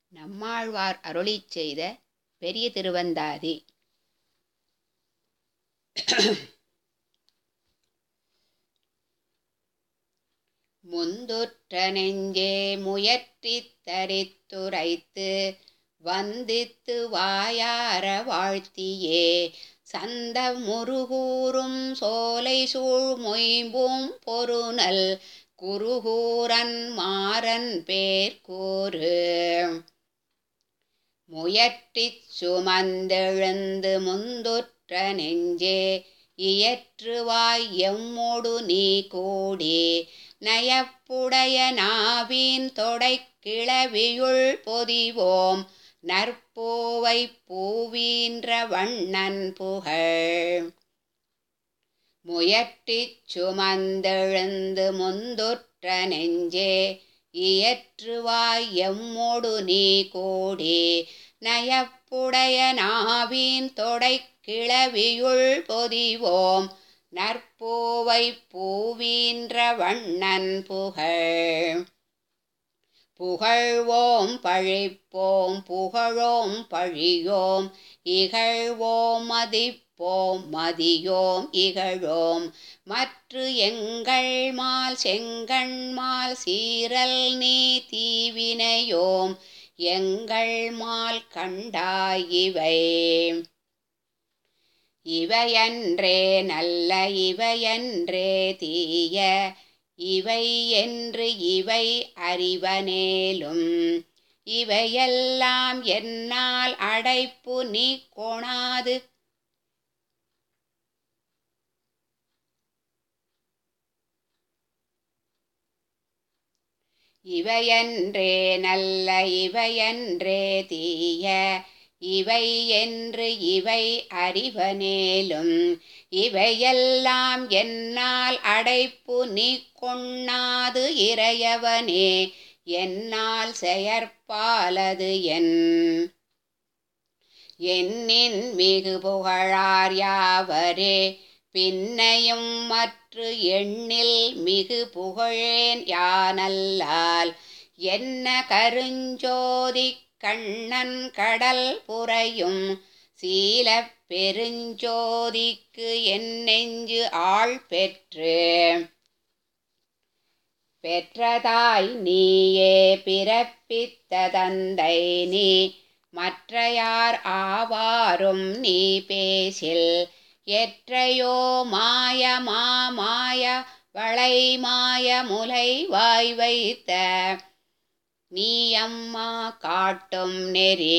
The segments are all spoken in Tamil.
நம்மாழ்வார் அருளிச் செய்த பெரிய திருவந்தாதி முந்துற்ற நெஞ்சே முயற்றித் தரித்துரைத்து வந்தித்து வாயார வாழ்த்தியே சந்த முருகூரும் சோலை சூழ் மொய்ம்பும் பொருநல் குருகூரன் மாறன் பேர் கூறு முயற்றிச் சுமந்தெழுந்து முந்துற்ற நெஞ்சே இயற்றுவாய் எம்மொடு நீ கூடி நயப்புடைய நாவின் தொடைக் கிளவியுள் பொதிவோம் நற்பூவை பூவீன்ற வண்ணன் புகழ் முயற்றிச் சுமந்தெழுந்து முந்துற்ற நெஞ்சே இயற்றுவாய் எம்மொடு நீ கூடி நயப்புடைய நாவின் தொடைக் கிளவியுள் பொதிவோம் நற்பூவை பூவீன்ற வண்ணன் புகழ் புகழ்வோம் பழிப்போம் புகழோம் பழியோம் இகழ்வோம் மதிப்போம் மதியோம் இகழோம் மற்று எங்கள் மால் செங்கண்மால் சீரல் நீ தீவினையோம் எங்கள் மால் கண்டாய் இவை இவையன்றே நல்ல இவையன்றே தீய இவை என்று இவை அறிவனேலும் இவையெல்லாம் என்னால் அடைப்பு நீ கொணாது இவையன்றே நல்ல இவையன்றே தீய இவை என்று இவை அறிவனேலும் இவையெல்லாம் என்னால் அடைப்பு நீ கொண்ணாது இறையவனே என்னால் செயற்பாலது என் என்னின் மிகு புகழார் யாவரே பின்னையும் மற்ற எண்ணில் மிகு புகழேன் யானல்லால் என்ன கருஞ்சோதி கண்ணன் கடல் புரையும் சீலப் பெருஞ்சோதிக்கு என் நெஞ்சு ஆள் பெற்று பெற்றதாய் நீயே பிறப்பித்த தந்தை நீ மற்றையார் ஆவாரும் நீ பேசில் எற்றையோ மாய மாமாய வளை மாய முலை வாய் வைத்த நீ அம்மா காட்டும் நெறி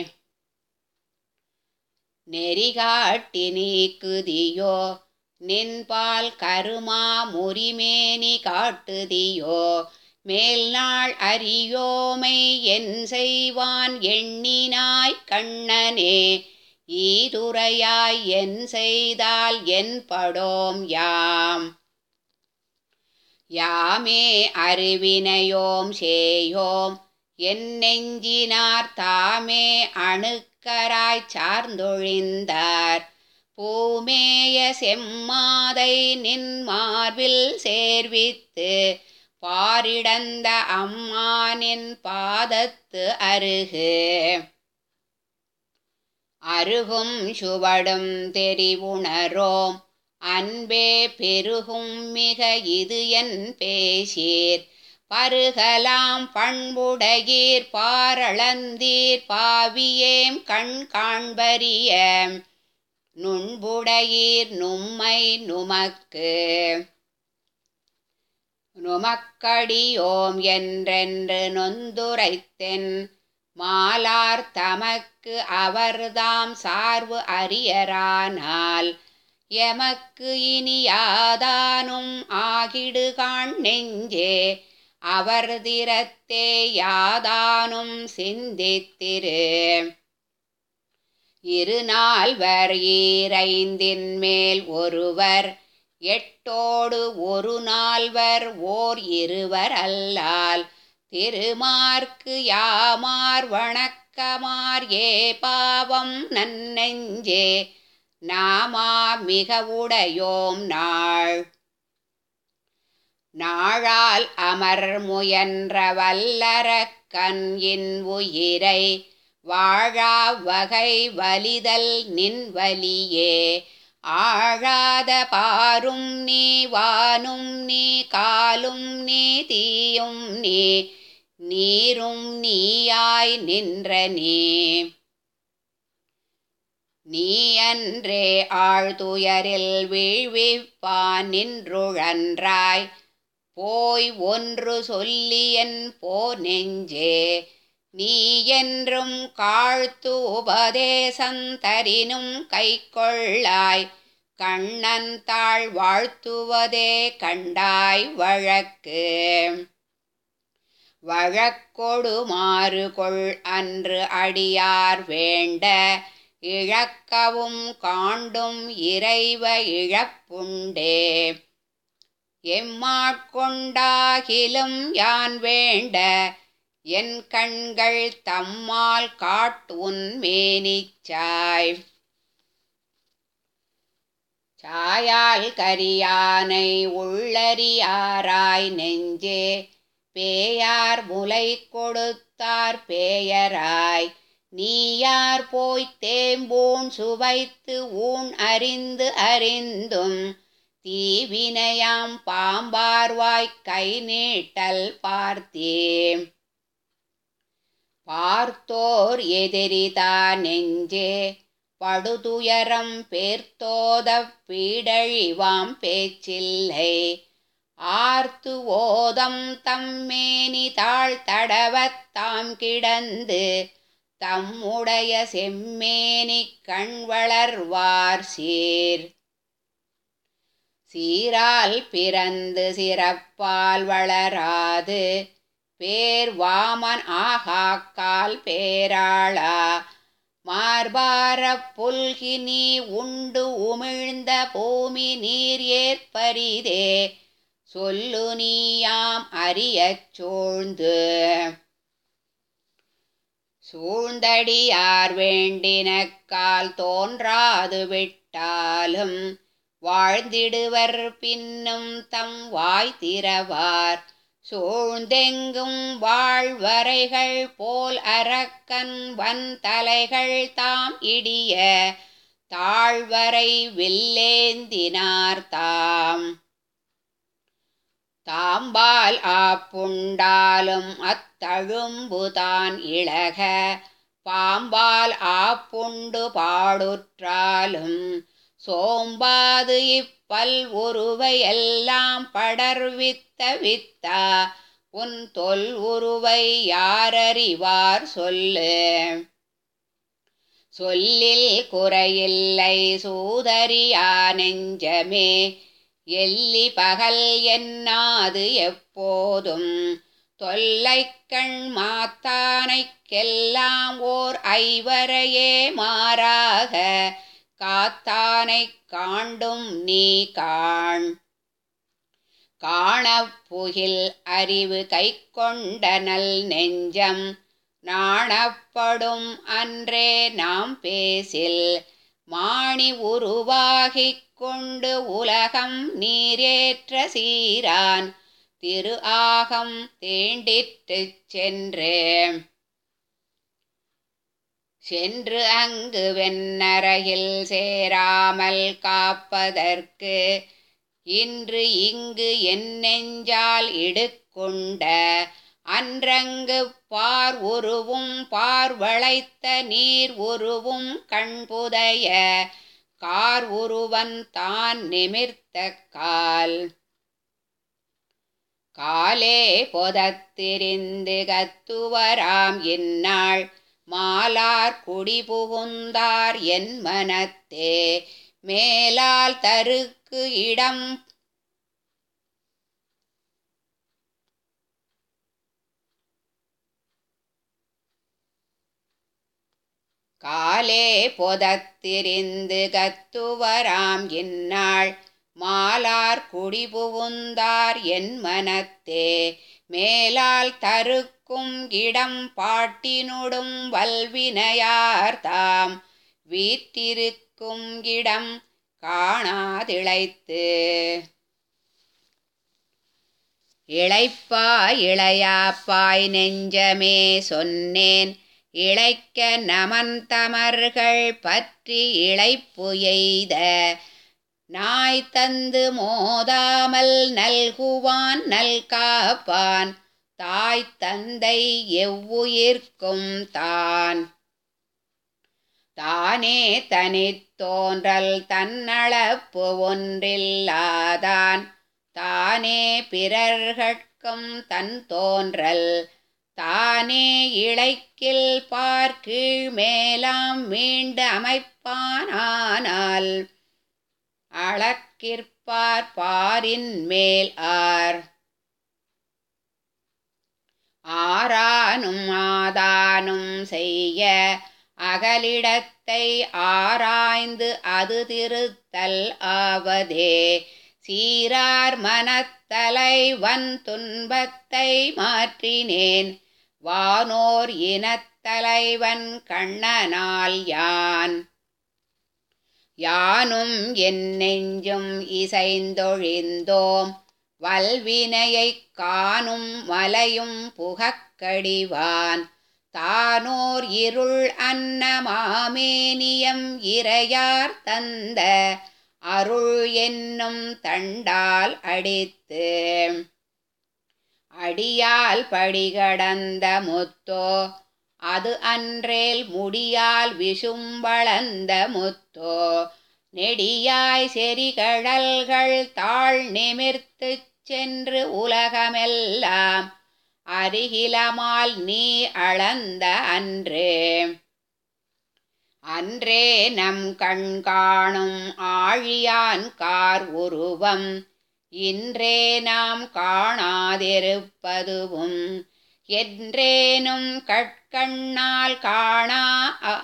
நெறி காட்டி நீக்குதியோ நின்பால் கருமா முறிமேனி காட்டுதியோ மேல் நாள் அறியோமை என் செய்வான் எண்ணினாய் கண்ணனே ஈதுரையாய் என் செய்தால் என் படோம் யாம் யாமே அறிவினையோம் சேயோம் என் நெஞ்சினார் தாமே அணுக்கராய் சார்ந்தொழிந்தார் பூமேய செம்மாதை நின் மார்பில் சேர்வித்து பாரிடந்த அம்மானின் பாதத்து அருகு அருகும் சுவடும் தெரிவுணரோம் அன்பே பெருகும் மிக இது என் பேசீர் பருகலாம் பண்புடையீர் பாரளந்தீர் பாவியேம் கண் காண்பரிய நுண்புடையீர் நும்மை நுமக்கு நுமக்கடியோம் என்றென்று நொந்துரைத்தென் மாலார் தமக்கு அவர்தாம் சார்பு அரியரானால் எமக்கு இனியாதானும் ஆகிடுகான் நெஞ்சே அவர் திறத்தே யாதானும் சிந்தித்திரு இருநால்வர் ஈரைந்தின் மேல் ஒருவர் எட்டோடு ஒரு நால்வர் ஓர் இருவர் அல்லால் திருமார்க்கு யாமார் வணக்கமார் ஏ பாவம் நன்னெஞ்சே நாமா மிக உடையோம் நாள் நாழால் அமர் முயன்ற வல்லரக்கன் இன் உயிரை வாழா வகை வலிதல் நின் வலியே ஆழாத பாரும் நீ வானும் நீ காலும் நீ தீயும் நீ நீரும் நீயாய் நின்ற நீ நீ அன்றே ஆழ்துயரில் வீழ்விப்பான் நின்றுழன்றாய் போய் ஒன்று சொல்லியன் போ நெஞ்சே நீ என்றும் காழ்த்து உபதேசந்தரினும் கைக்கொள்ளாய் கண்ணன் தாழ் வாழ்த்துவதே கண்டாய் வழக்கு வழக்கொடுமாறு கொள் அன்று அடியார் வேண்ட இழக்கவும் காண்டும் இறைவ இழப்புண்டே எம்மாட்கொண்டாகிலும் யான் வேண்ட என் கண்கள் தம்மால் காட்டுன் மேனிச்சாய் சாயால் கரியானை உள்ளறியாராய் நெஞ்சே பேயார் முலை கொடுத்தார் பேயராய் நீயார் போய்த் தேம்பூன் சுவைத்து ஊன் அறிந்து அறிந்தும் தீவினையாம் பாம்பார்வாய்க் கை நீட்டல் பார்த்தே பார்த்தோர் எதிரிதா நெஞ்சே படுதுயரம் பேர்த்தோதப் பீடழிவாம் பேச்சில்லை ஆர்த்து ஓதம் தம்மேனி தாழ் தடவத் தாம் கிடந்து தம்முடைய செம்மேனி கண் வளர்வார் சீர் சீரால் பிறந்து சிறப்பால் வளராது பேர் வாமன் ஆகாக்கால் பேராளா மார்பார புல்கி நீ உண்டு உமிழ்ந்த பூமி நீர் ஏற்பரிதே சொல்லு நீயாம் அறியச் சூழ்ந்து சூழ்ந்தடியார் வேண்டினக்கால் தோன்றாது விட்டாலும் வாழ்ந்திடுவர் பின்னும் தம் வாய் திறவார் சூழ்ந்தெங்கும் வாழ்வரைகள் போல் அரக்கன் வன் தலைகள் தாம் இடிய தாழ்வரை வில்லேந்தினார் தாம் தாம்பால் ஆப்புண்டாலும் அத்தழும்புதான் இழக பாம்பால் ஆப்புண்டு பாடுற்றாலும் சோம்பாது இப்பல் உருவை எல்லாம் படர்வித்த வித்தா உன் தொல் உருவை யாரறிவார் சொல்லு சொல்லில் குறையில்லை சூதரியா நெஞ்சமே எல்லி பகல் என்னாது எப்போதும் தொல்லைக்கண் மாத்தானைக்கெல்லாம் ஓர் ஐவரையே மாறாக காத்தானைக் காண்டும் நீ காண் காணப்புகில் அறிவு கைக்கொண்ட நல் நெஞ்சம் நாணப்படும் அன்றே நாம் பேசில் மாணி உருவாகிக் கொண்டு உலகம் நீரேற்ற சீரான் திரு ஆகம் தேண்டிற்றுச் சென்று சென்று அங்கு வெண்ணறையில் சேராமல் காப்பதற்கு இன்று இங்கு என் நெஞ்சால் இடுக்கொண்ட அன்றங்கு பார் உருவும் பார் வளைத்த நீர் உருவும் கண்புதைய கார் உருவன் தான் நிமிர்த்த கால் காலே பொதத்திரிந்து கத்துவராம் இந்நாள் மாலார் குடி புகுந்தார் என் மனத்தே மேலால் தருக்கு இடம் காலே பொதத்திரிந்து கத்துவராம் இந்நாள் மாலார் குடி புகுந்தார் என் மனத்தே மேலால் தருக்கும் இடம் பாட்டினுடும் வல்வினையார் தாம் வீற்றிருக்கும் இடம் காணாதிழைத்து இளைப்பாய் இளையாப்பாய் நெஞ்சமே சொன்னேன் இளைக்க நமந்தமர்கள் பற்றி இளைப்பு எய்த நாய் தந்து மோதாமல் நல்குவான் நல்காப்பான் தாய் தந்தை எவ்வுயிர்க்கும் தான் தானே தனித்தோன்றல் தன்னளப்பு ஒன்றில்லாதான் தானே பிறர்கட்கும் தன் தோன்றல் தானே இழைக்கில் பார்க்கீழ் மேலாம் மீண்டு அமைப்பானால் அளக்கிற்பார் பாரின் மேல் ஆர் ஆரானும் ஆதானும் செய்ய அகலிடத்தை ஆராய்ந்து அது திருத்தல் ஆவதே சீரார் மனத்தலைவன் துன்பத்தை மாற்றினேன் வானோர் இனத்தலைவன் கண்ணனால் யான் யானும் என் நெஞ்சும் இசைந்தொழிந்தோம் வல்வினையைக் காணும் மலையும் புகக்கடிவான் தானோர் இருள் அன்னமாமேனியம் இறையார் தந்த அருள் என்னும் தண்டால் அடித்து அடியால் படிகடந்த முத்தோ அது அன்றேல் முடியால் விஷும்பளந்த முத்தோ நெடியாய் செறிகழல்கள் தாழ் நிமிர்த்துச் சென்று உலகமெல்லாம் அருகிலமால் நீ அளந்த அன்றே அன்றே நம் கண் காணும் ஆழியான் கார் உருவம் இன்றே நாம் காணாதிருப்பதுவும் என்றேனும் கட்கண்ணால் காணா அ-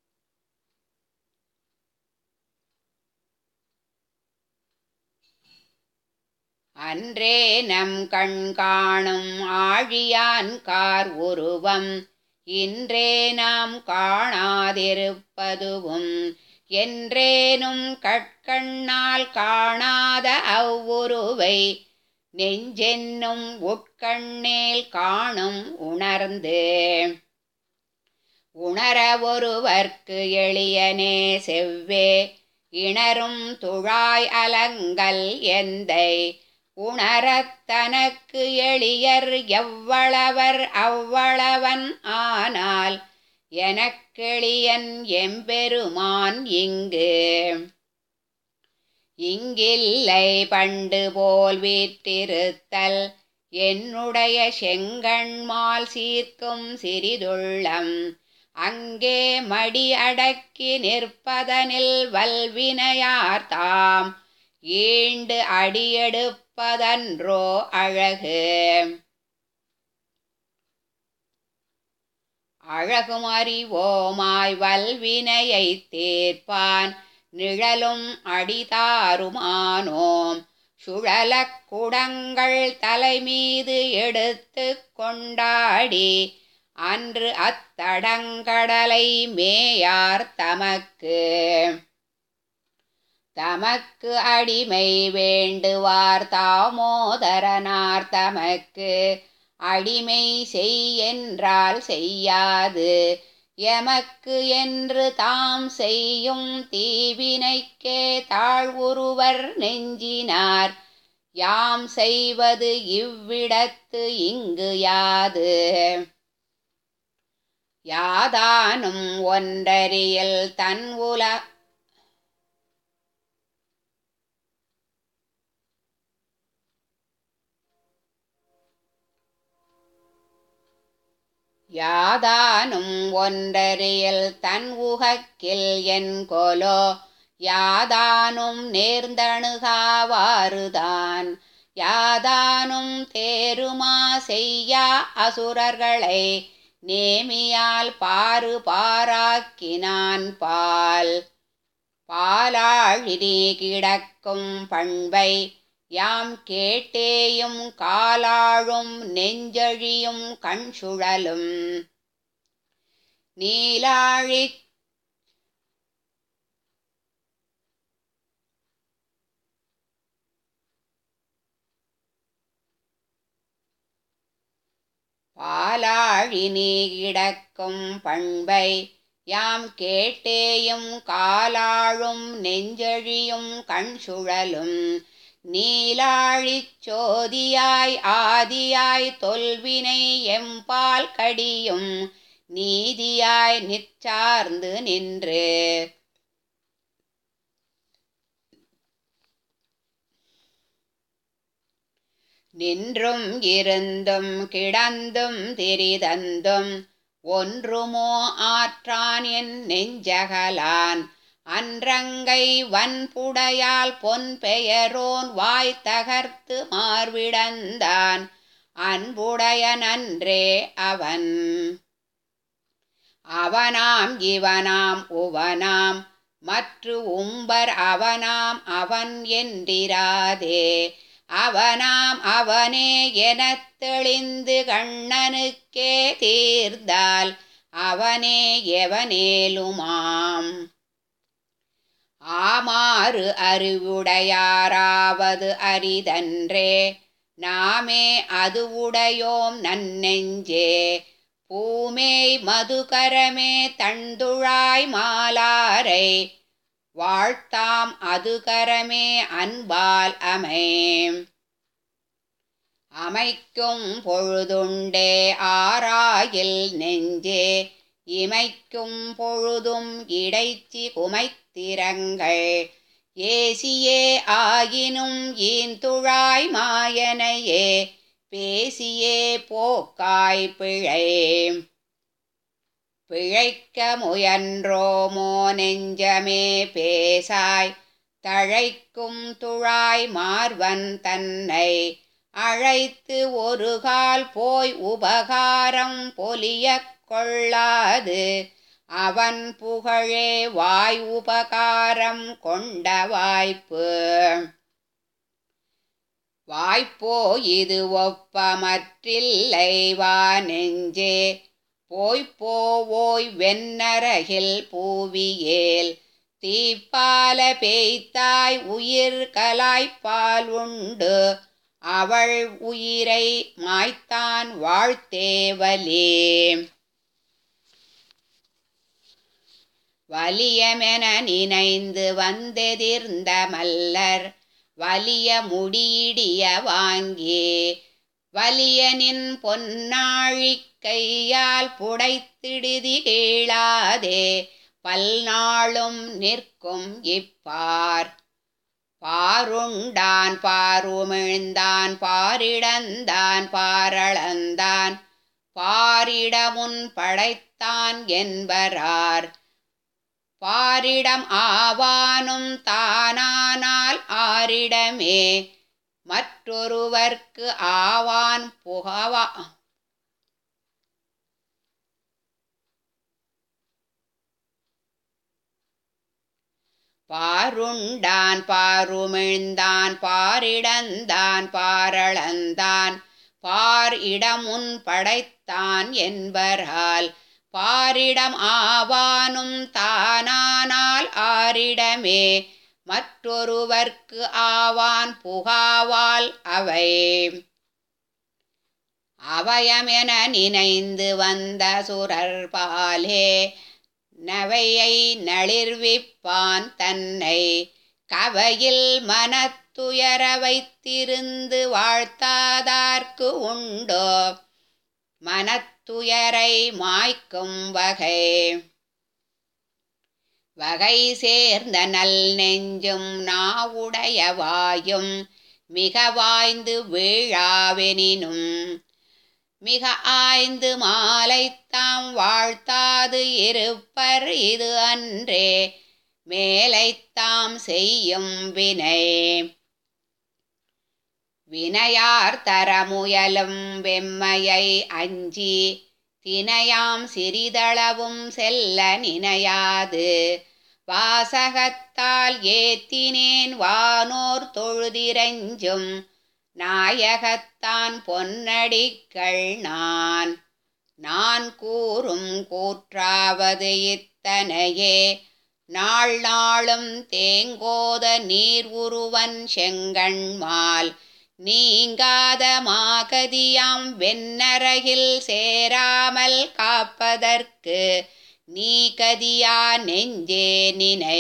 அன்றே நம் கண் காணும் ஆழியான் கார் உருவம் இன்றே நாம் காணாதிருப்பதுவும் என்றேனும் கட்கண்ணால் காணாத அவ்வுருவை நெஞ்சென்னும் உட்கண்ணேல் காணும் உணர்ந்து உணர ஒருவர்க்கு எளியனே செவ்வே இணரும் துழாய் அலங்கல் எந்தை உணரத் தனக்கு எளியர் எவ்வளவர் அவ்வளவன் ஆனால் எனக்கெளியன் எம்பெருமான் இங்கு இங்கில்லை பண்டு போல் வீற்றிருத்தல் என்னுடைய செங்கண்மால் சீர்க்கும் சிறிதுள்ளம் அங்கே மடி அடக்கி நிற்பதனில் வல்வினையார் தாம் ஈண்டு அடியெடுப்பதன்றோ அழகு அழகும் அறிவோமாய் வல்வினையை தீர்ப்பான் நிழலும் அடிதாருமானோம் சுழலக் குடங்கள் தலைமீது எடுத்து கொண்டாடி அன்று அத்தடங்கடலை மேயார் தமக்கு தமக்கு அடிமை வேண்டுவார் தாமோதரனார் தமக்கு அடிமை செய் என்றால் செய்யாது எமக்கு என்று தாம் செய்யும் தீவினைக்கே தாழ்வுருவர் நெஞ்சினார் யாம் செய்வது இவ்விடத்து இங்கு யாது யாதானும் ஒன்றறியல் தன் உல யாதானும் ஒன்றறியல் தன் உகக்கில் என் கொலோ யாதானும் நேர்ந்தணுகாவாறுதான் யாதானும் தேருமா செய்யா அசுரர்களை நேமியால் பாரு பாராக்கினான் பால் பாலாழிரி கிடக்கும் பண்பை யாம் கேட்டேயும் காலாழும் நெஞ்சழியும் கண் சுழலும் நீலாழி பாலாழி நீ கிடக்கும் பண்பை யாம் கேட்டேயும் காலாழும் நெஞ்சழியும் கண் சுழலும் நீலாழிச் சோதியாய் ஆதியாய் தொல்வினை எம்பால் கடியும் நீதியாய் நிற்சார்ந்து நின்று நின்றும் இருந்தும் கிடந்தும் திரிதந்தும் ஒன்றுமோ ஆற்றான் என் நெஞ்சகலான் அன்றங்கை வன்புடையால் பொன் பெயரோன் வாய் தகர்த்து மார்விடந்தான் அன்புடைய நன்றே அவன் அவனாம் இவனாம் உவனாம் மற்று உம்பர் அவனாம் அவன் என்றிராதே அவனாம் அவனே எனத் தெளிந்து கண்ணனுக்கே தீர்ந்தால் அவனே எவனேலுமாம் ஆமாறு அறிவுடையாராவது அரிதன்றே நாமே அது உடையோம் நன்னெஞ்சே பூமேய் மதுகரமே தண்டுழாய் மாலாரை வாழ்த்தாம் அதுகரமே அன்பால் அமை அமைக்கும் பொழுதுண்டே ஆராயில் நெஞ்சே இமைக்கும் பொழுதும் இடைச்சி குமைத்திரங்கள் ஏசியே ஆயினும் ஈந்துழாய் மாயனையே பேசியே போக்காய் பிழை பிழைக்க முயன்றோமோ நெஞ்சமே பேசாய் தழைக்கும் துழாய் மார்வன் தன்னை அழைத்து ஒரு கால் போய் உபகாரம் பொலியக் கொள்ளாது அவன் புகழே வாய் உபகாரம் கொண்ட வாய்ப்பு வாய்ப்போ இது ஒப்பமற்றில்லை வா நெஞ்சே போய்ப்போவோய் வெண்ணரகில் பூவியேல் தீப்பால பேய்த்தாய் உயிர் கலாய்ப்பால் உண்டு அவள் உயிரை மாய்த்தான் வாழ்த்தேவலே வலியமென நினைந்து வந்தெதிர்ந்த மல்லர் வலிய முடியிடிய வாங்கி வலியனின் பொன்னாழிக் கையால் புடைத்திடுதி கேளாதே பல்நாளும் நிற்கும் இப்பார் பாருண்டான் பாருமிழ்ந்தான் பாரிடந்தான் பாரளந்தான் பாரிடமுன் படைத்தான் என்பரார் பாரிடம் ஆவானும் தானானால் ஆரிடமே மற்றொருவர்க்கு ஆவான் புகவா பாருண்டான் பாருமிழ்ந்தான் பாரிடந்தான் பாரளந்தான் பார் இடமுன் படைத்தான் என்பரால் பாரிடம் ஆவானும் தானானால் ஆரிடமே மற்றொருவர்க்கு ஆவான் புகாவால் அவை அவயமென நினைந்து வந்த சுரர் பாலே நவையை நளிர்விப்பான் தன்னை கவையில் மனத்துயர வைத்திருந்து வாழ்த்தாதார்க்கு உண்டோ மனத்துயரை மாய்க்கும் வகை வகை சேர்ந்த நல் நெஞ்சும் நாவுடைய வாயும் மிக வாய்ந்து வீழாவெனினும் மிக ஆய்ந்து மாலைத்தாம் வாழ்த்தாது இருப்பர் இது அன்றே மேலைத்தாம் செய்யும் வினை வினையார் தரமுயலும் வெம்மையை அஞ்சி தினையாம் சிறிதளவும் செல்ல நினையாது வாசகத்தால் ஏத்தினேன் வானோர் தொழுதிரஞ்சும் நாயகத்தான் பொன்னடிகள் நான் நான் கூறும் கூற்றாவது இத்தனையே நாள் நாளும் தேங்கோத நீர் உருவன் செங்கண்மால் நீங்காத மாகதியாம் வெண்ணரகில் சேராமல் காப்பதற்கு நீ கதியா நெஞ்சே நினை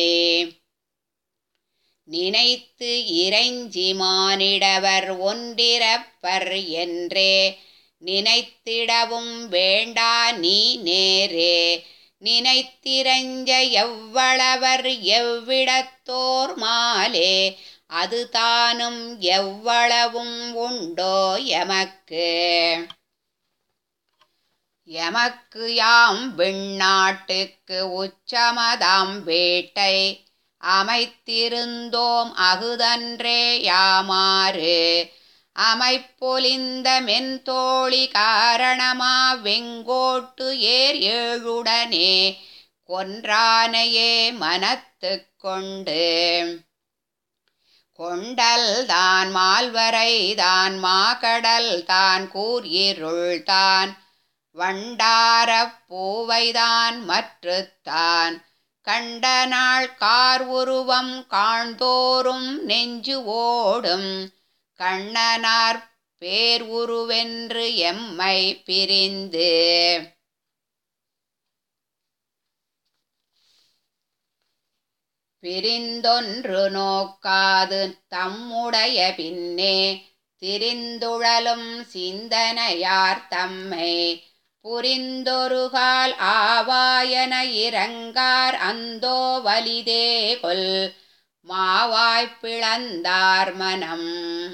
நினைத்து இறைஞ்சி மானிடவர் ஒன்றிரப்பர் என்றே நினைத்திடவும் வேண்டா நீ நேரே நினைத்திரஞ்ச எவ்வளவர் எவ்விடத்தோர் மாலே அது தானும் எவ்வளவும் உண்டோ எமக்கு எமக்கு யாம் விண்ணாட்டுக்கு உச்சமதாம் வேட்டை அமைத்திருந்தோம் அகுதன்றே யாமாறு அமைப்பொலிந்த மென்தோழி காரணமா வெங்கோட்டு ஏர் ஏழுடனே கொன்றானையே மனத்து கொண்டு கொண்டல் தான் மால்வரை தான் மாகடல் தான் கூர்யிருள் தான் வண்டாரப் பூவைதான் மற்றுத்தான் கண்ட நாள் கார் உருவம் காண்தோறும் நெஞ்சு ஓடும் கண்ணனார் பேர் உருவென்று எம்மை பிரிந்து பிரிந்தொன்று நோக்காது தம்முடைய பின்னே திரிந்துழலும் சிந்தனையார் தம்மை புரிந்தொருகால் ஆவாயன இறங்கார் அந்தோ வலிதே கொல் மாவாய்ப் பிளந்தார் மனம்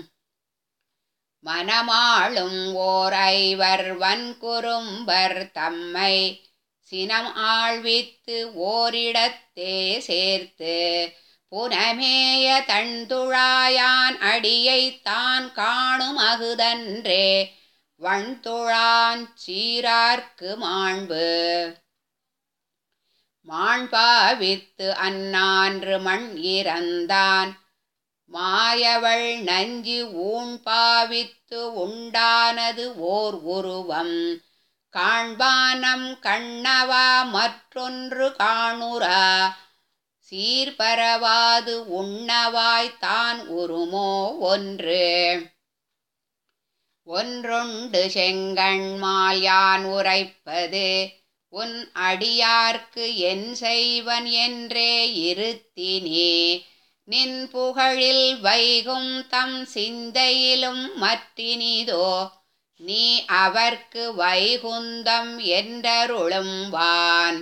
மனமாளும் ஓர் ஐவர் வன்குறும்பர் தம்மை சினம் ஆழ்வித்து ஓரிடத்தே சேர்த்து புனமேய தன்துழாயான் அடியைத் தான் காணும் அகுதன்றே வண்துழான் சீரார்க்கு மாண்பு மாண்பாவித்து அந்நான்று மண் இறந்தான் மாயவள் நஞ்சு ஊண்பாவித்து உண்டானது ஓர் உருவம் காண்பானம் கண்ணவா மற்றொன்று காணுரா சீர்பரவாது உண்ணவாய் தான் உருமோ ஒன்று ஒன்றொண்டு செங்கண்மால் யான் உரைப்பது உன் அடியார்க்கு என் செய்வன் என்றே இருத்தினே நின் புகழில் வைகும் தம் சிந்தையிலும் மற்றினிதோ நீ அவர்க்கு வைகுந்தம் என்றருளும் வான்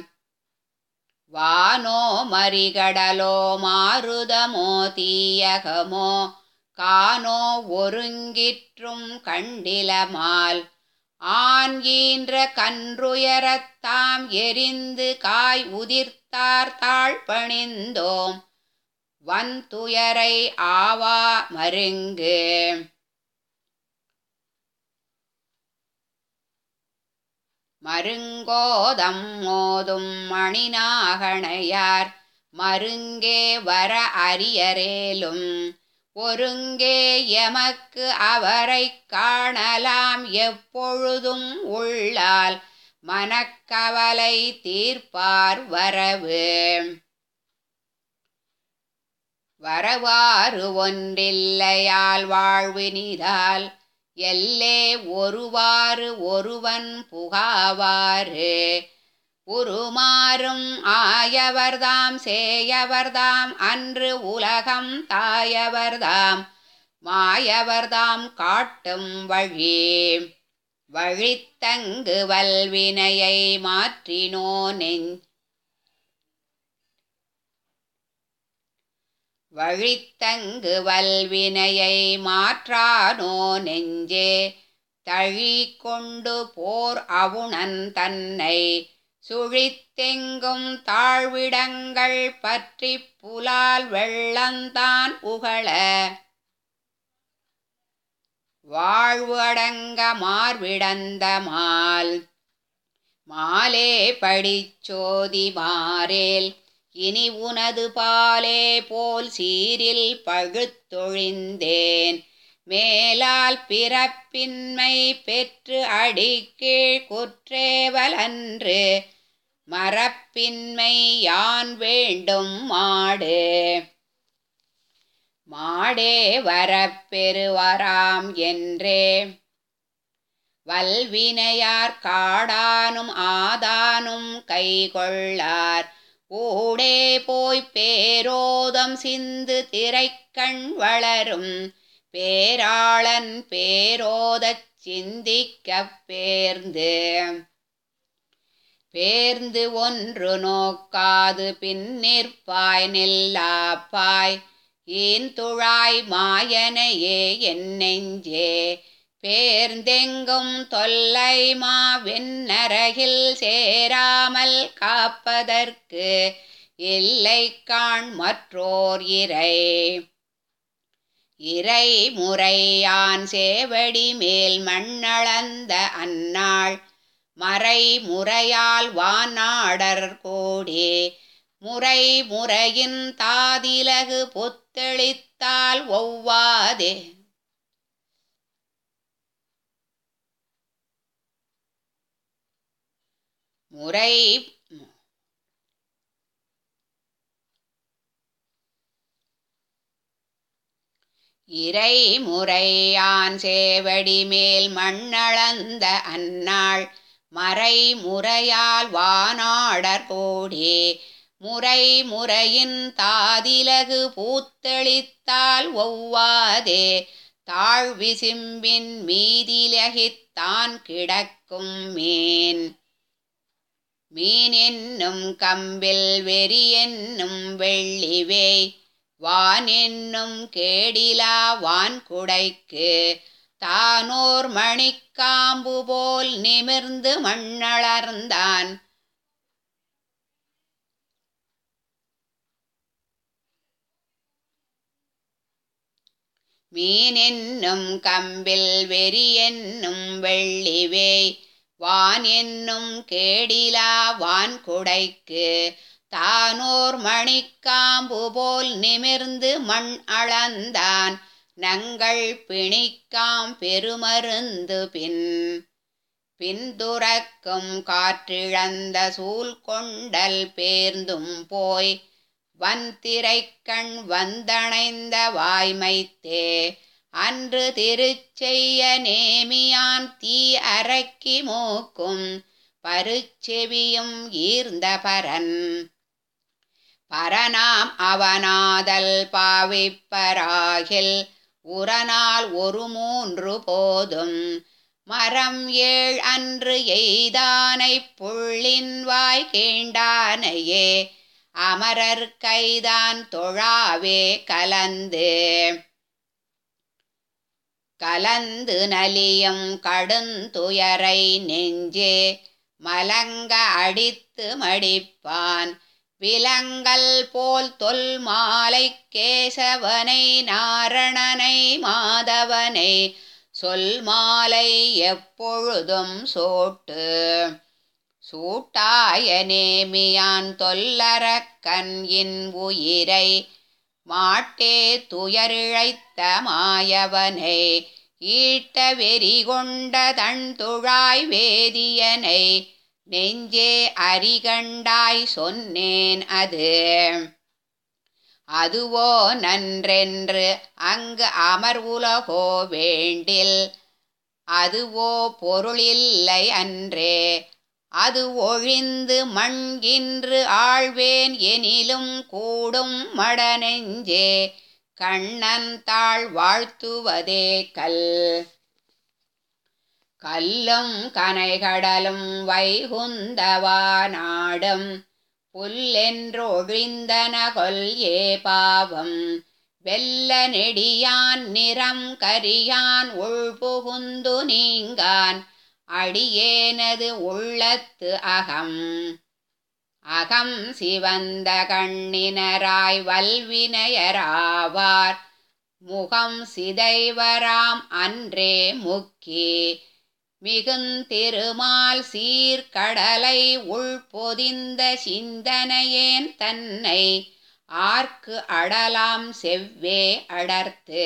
வானோ மறிகடலோ மாருதமோ தீயகமோ கானோ ஒருங்கிற்றும் கண்டிலமால் ஆன் ஈன்ற கன்றுயரத்தாம் எரிந்து காய் உதிர்த்தார் தாழ்பணிந்தோம் வன்துயரை ஆவா மருங்கு மருங்கோதம் மோதும் மணிநாகணையார் மருங்கே வர அரியரேலும் ஒருங்கே எமக்கு அவரைக் காணலாம் எப்பொழுதும் உள்ளால் மனக்கவலை தீர்ப்பார் வரவு வரவாறு ஒன்றில்லையால் வாழ்வினிதால் எல்லே ஒருவாறு ஒருவன் புகாவாறு உருமாறும் ஆயவர்தாம் சேயவர்தாம் அன்று உலகம் தாயவர்தாம் மாயவர்தாம் காட்டும் வழி வழித்தங்கு வல்வினையை மாற்றினோ நெஞ் வழித்தங்கு வல்வினையை மாற்றானோ நெஞ்சே தழி கொண்டு போர் அவுணன் தன்னை சுழித்தெங்கும் தாழ்விடங்கள் பற்றி புலால் வெள்ளந்தான் உகள வாழ்வு அடங்க மார்விடந்த மால் மாலே படிச்சோதி மாறேல் இனி உனது பாலே போல் சீரில் பழுத்தொழிந்தேன் மேலால் பிறப்பின்மை பெற்று அடிக்கீழ் குற்றேவலன்று மரப்பின்மை யான் வேண்டும் மாடு மாடே வரப்பெறுவராம் என்றே வல்வினையார் காடானும் ஆதானும் கைகொள்ளார் ஊடே போய்ப் பேரோதம் சிந்து திரைக்கண் வளரும் பேராளன் பேரோதச் சிந்திக்கப் பேர்ந்து பேர்ந்து ஒன்று நோக்காது பின்னிற்பாய் நில்லாப்பாய் ஈன் துழாய் மாயனையே என் நெஞ்சே பேர்ந்தெங்கும் தொல்லை மாவின்னரகில் சேராமல் காப்பதற்கு இல்லை காண் மற்றோர் இறை இறை முறையான் சேவடி மேல் மண்ணளந்த அந்நாள் மறை முறையால் வானாடர் கோடி முறை முறையின் தாதிலகு புத்தெளித்தால் ஒவ்வாதே முறை இறை முறையான் சேவடி மேல் மண்ணளந்த அந்நாள் மறை முறையால் வானாடர் கோடி முறை முறையின் தாதிலகு பூத்தளித்தால் ஒவ்வாதே தாழ்விசிம்பின் மீதிலகித்தான் கிடக்கும் மீன் மீன் என்னும் கம்பில் வெறி என்னும் வெள்ளிவே வான் என்னும் கேடிலா வான்குடைக்கு தானோர் மணிக்காம்பு போல் நிமிர்ந்து மண்ணளர்ந்தான் மீன் என்னும் கம்பில் வெறி என்னும் வெள்ளிவே வான் என்னும் கேடிலா வான்குடைக்கு தானோர் மணிக்காம்பு போல் நிமிர்ந்து மண் அளந்தான் நங்கள் பிணிக்காம் பெருமருந்து பின் பின்துறக்கும் காற்றிழந்த சூழ் கொண்டல் பேர்ந்தும் போய் வந்திரைக்கண் வந்தணைந்த வாய்மைத்தே அன்று திருச்செய்ய நேமியான் தீ அரக்கி மூக்கும் பருச்செவியும் ஈர்ந்த பரன் பரனாம் அவனாதல் பாவிப்பராகில் உரனால் ஒரு மூன்று போதும் மரம் ஏழ் அன்று எய்தானை புள்ளின் வாய் கீண்டானையே அமரர் கைதான் தொழாவே கலந்து கலந்து நலியும் கடுந்துயரை நெஞ்சே மலங்க அடித்து மடிப்பான் விலங்கல் போல் தொல் மாலை கேசவனை நாரணனை மாதவனை சொல் மாலை எப்பொழுதும் சோட்டு சூட்டாய நேமியான் தொல்லரக்கன் இன் உயிரை மாட்டே துயரிழைத்த மாயவனை ஈட்ட வெறி கொண்ட தன் துழாய் வேதியனை நெஞ்சே அரிகண்டாய் சொன்னேன் அது அதுவோ நன்றென்று அங்கு அமர் உலகோ வேண்டில் அதுவோ பொருளில்லை அன்றே அது ஒழிந்து மண்கின்று ஆழ்வேன் எனிலும் கூடும் மடநெஞ்சே கண்ணன் தாழ் வாழ்த்துவதே கல் கல்லும் கனைகடலும் வைகுந்தவா நாடும் புல்லென்றொழிந்தன கொல் ஏ பாவம் வெல்ல நெடியான் நிறம் கரியான் உள்புகுந்து நீங்கான் அடியேனது உள்ளத்து அகம் அகம் சிவந்த கண்ணினராய் வல்வினையராவார் முகம் சிதைவராம் அன்றே முக்கி மிகுந்திருமால் சீர்கடலை உள்பொதிந்த சிந்தனையேன் தன்னை ஆர்க்கு அடலாம் செவ்வே அடர்த்து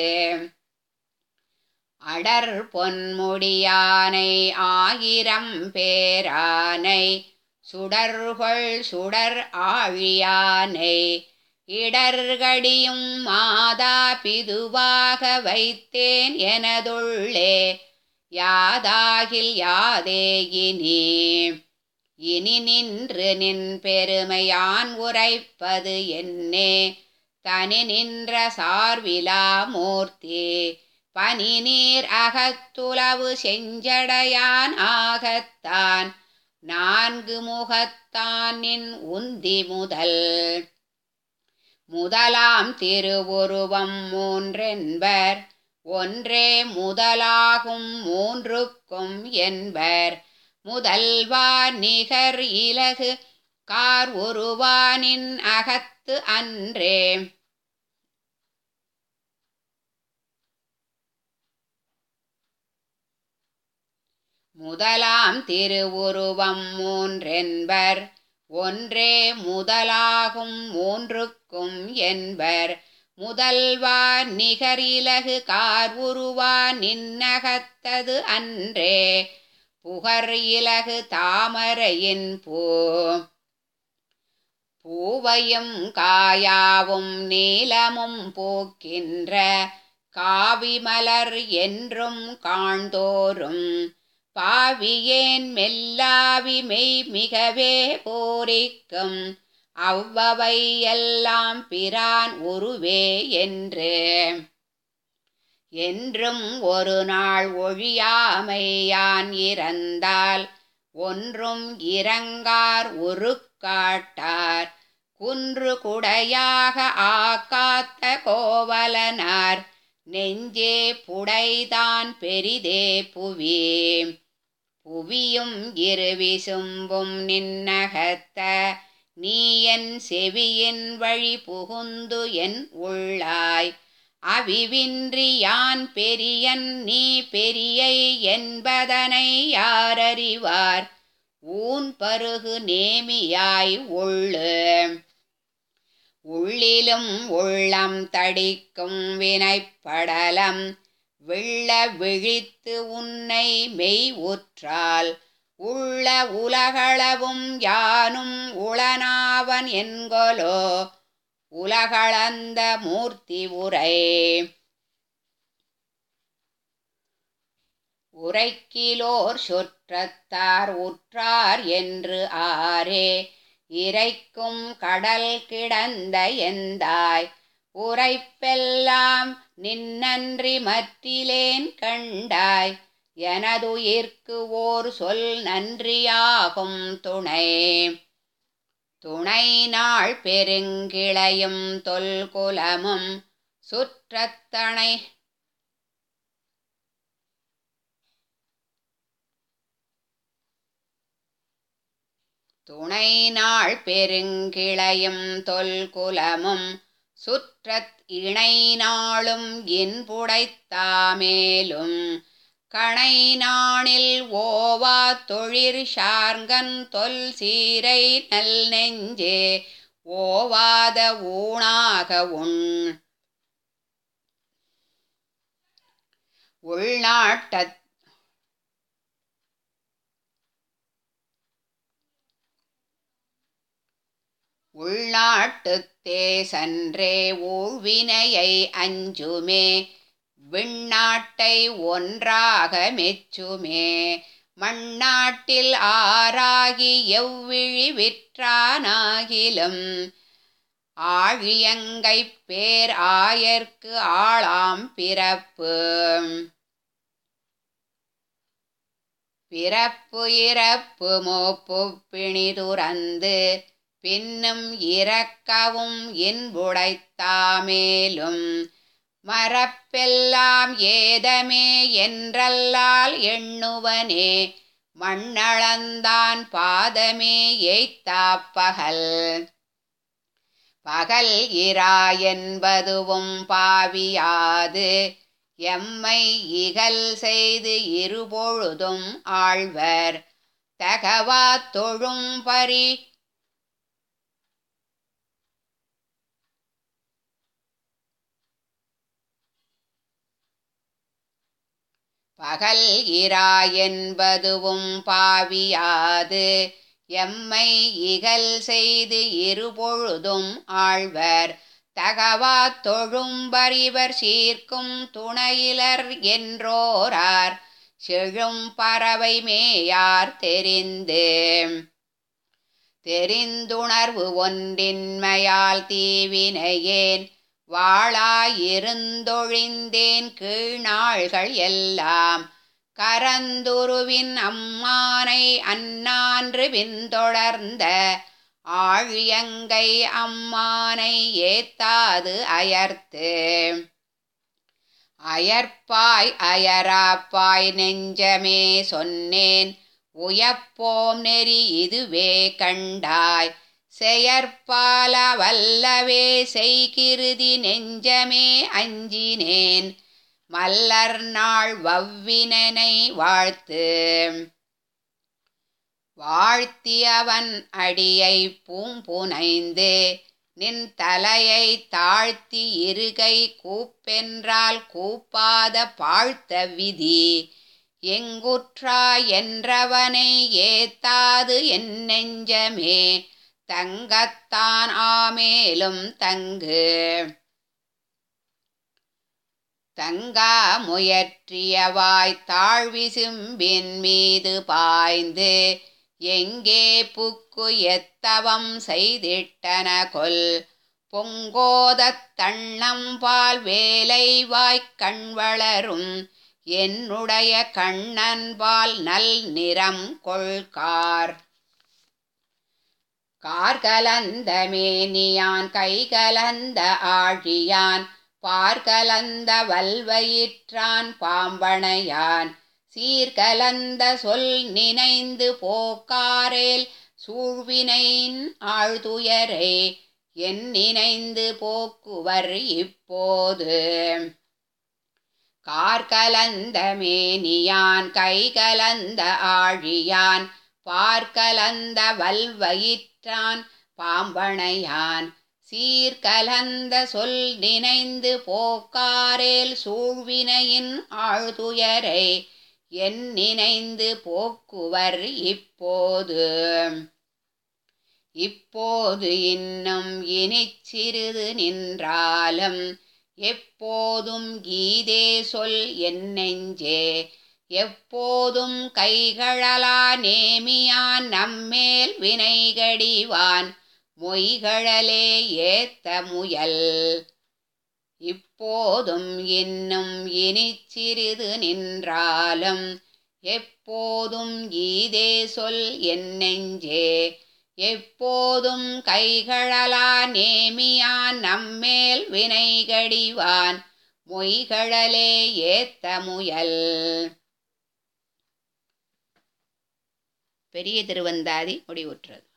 அடர் பொன்முடியானை ஆயிரம் பேரானை சுடர்கொள் சுடர் ஆழியானை இடர்கடியும் மாதா பிதுவாக வைத்தேன் எனதுள்ளே யாதாகில் யாதே இனி இனி நின்று நின் பெருமையான் உரைப்பது என்னே தனி நின்ற சார்விலா மூர்த்தி பனி நீர் அகத்துலவு செஞ்சடையான் ஆகத்தான் நான்கு முகத்தான் நின் உந்தி முதல் முதலாம் திருவுருவம் மூன்றென்பர் ஒன்றே முதலாகும் மூன்றுக்கும் என்பர் முதல்வா நிகர் இலகு கார் உருவானின் அகத்து அன்றே முதலாம் திருவுருவம் மூன்றென்பர் ஒன்றே முதலாகும் மூன்றுக்கும் என்பர் முதல்வா நிகரிலகு கார் உருவா நின்னகத்தது அன்றே புகர் இலகு தாமரையின் பூ பூவையும் காயாவும் நீலமும் பூக்கின்ற காவிமலர் என்றும் காண்தோறும் பாவியேன் மெல்லாவி மெய் மிகவே பூரிக்கும் அவ்வவை எல்லாம் பிரான் உருவே என்று என்றும் ஒரு நாள் ஒழியாமையான் இறந்தால் ஒன்றும் இறங்கார் உருக்காட்டார் குன்று குடையாக ஆக்காத்த கோவலனார் நெஞ்சே புடைதான் பெரிதே புவி புவியும் இருவிசும்பும் நின்னகத்த நீ என் செவியின் வழி புகுந்து என் உள்ளாய் அவிவின்றி யான் பெரியன் நீ பெரியை என்பதனை யாரறிவார் ஊன் பருகு நேமியாய் உள்ளு உள்ளிலும் உள்ளம் தடிக்கும் வினைப்படலம் வெள்ள விழித்து உன்னை மெய் உற்றால் உள்ள உலகளவும் யானும் உளனாவன் என்கொலோ உலகளந்த மூர்த்தி உரை உரைக்கிலோர் சுற்றத்தார் உற்றார் என்று ஆரே இறைக்கும் கடல் கிடந்த எந்தாய் உரைப்பெல்லாம் நின்னன்றி மற்றிலேன் கண்டாய் எனதுயிர்க்கு ஓர் சொல் நன்றியாகும் துணை துணை நாள் பெருங்கிளையும் தொல்குலமும் சுற்றத்தனை துணை நாள் பெருங்கிளையும் தொல்குலமும் சுற்றத் இணை நாளும் இன்புடைத்தாமேலும் கணை நாணில் ஓவா தொழிற் சார்கன் தொல் சீரை நல் நெஞ்சே ஓவாத ஊனாக உண் உள்நாட்டத் உள்நாட்டுத்தே சன்றே ஊழ்வினையை அஞ்சுமே விண்ணாட்டை ஒன்றாக மெச்சுமே மண்ணாட்டில் ஆறாகி எவ்விழி விற்றானாகிலும் ஆழியங்கை பேர் ஆயர்க்கு ஆளாம் பிறப்பு பிறப்பு இறப்பு மோப்பு பிணிதுறந்து பின்னும் இறக்கவும் இன்புடைத்தாமேலும் மரப்பெல்லாம் ஏதமே என்றல்லால் எண்ணுவனே மண்ணளந்தான் பாதமே எய்த்தாப்பகல் பகல் இரா என்பதுவும் பாவியாது எம்மை இகல் செய்து இருபொழுதும் ஆழ்வர் தகவா தொழும் பரி பகல் இரா என்பதுவும் பாவியாது எம்மை இகல் செய்து இருபொழுதும் ஆழ்வர் தகவா தொழும்பறிவர் சீர்க்கும் துணையிலர் என்றோரார் செழும் பறவை மேயார் தெரிந்து தெரிந்துணர்வு ஒன்றின்மையால் தீவினையேன் வாழாயிருந்தொழிந்தேன் கீழ்நாள்கள் எல்லாம் கரந்துருவின் அம்மானை அன்னான்று பின்தொடர்ந்த ஆழியங்கை அம்மானை ஏத்தாது அயர்த்து அயற்பாய் அயராப்பாய் நெஞ்சமே சொன்னேன் உயப்போம் நெறி இதுவே கண்டாய் செயற்பால வல்லவே செய்கிருதி நெஞ்சமே அஞ்சினேன் மல்லர் நாள் வவ்வினனை வாழ்த்து வாழ்த்தியவன் அடியை பூம்புனைந்து நின் தலையை தாழ்த்தி இருகை கூப்பென்றால் கூப்பாத பாழ்த்த விதி எங்குற்றா என்றவனை ஏத்தாது என் நெஞ்சமே தங்கத்தான் ஆமேலும் தங்கு தங்கா முயற்றியவாய் தாழ்விசும்பின் மீது பாய்ந்து எங்கே புக்கு எத்தவம் செய்திட்டன கொல் பொங்கோதத் தண்ணம்பால் வேலை வாய்க் கண் வளரும் என்னுடைய கண்ணன்பால் நல் நிறம் கொள்கார் கார்கலந்த மேனியான் கைகலந்த ஆழியான் பார்கலந்த வல்வயிற்றான் பாம்பனையான் சீர்கலந்த சொல் நினைந்து போக்காரேல் சூழ்வினையின் ஆழ்துயரை என் நினைந்து போக்குவர் இப்போது கார்கலந்த மேனியான் கைகலந்த ஆழியான் பார்கலந்த வல்வயிற்றான் பாம்பனையான் சீர்கலந்த சொல் நினைந்து போக்காரேல் சூழ்வினையின் ஆழ்துயரை என் நினைந்து போக்குவர் இப்போது இப்போது இன்னும் இனிச் சிறிது நின்றாலும் எப்போதும் கீதே சொல் என் நெஞ்சே எப்போதும் கைகழலா நேமியான் நம்மேல் வினைகடிவான் மொய்கழலே ஏத்த முயல் இப்போதும் இன்னும் இனிச் சிறிது நின்றாலும் எப்போதும் கீதே சொல் என் நெஞ்சே எப்போதும் கைகழலா நேமியான் நம்மேல் வினைகடிவான் மொய்கழலே ஏத்த முயல் பெரிய திருவந்தாதி முடிவுற்றது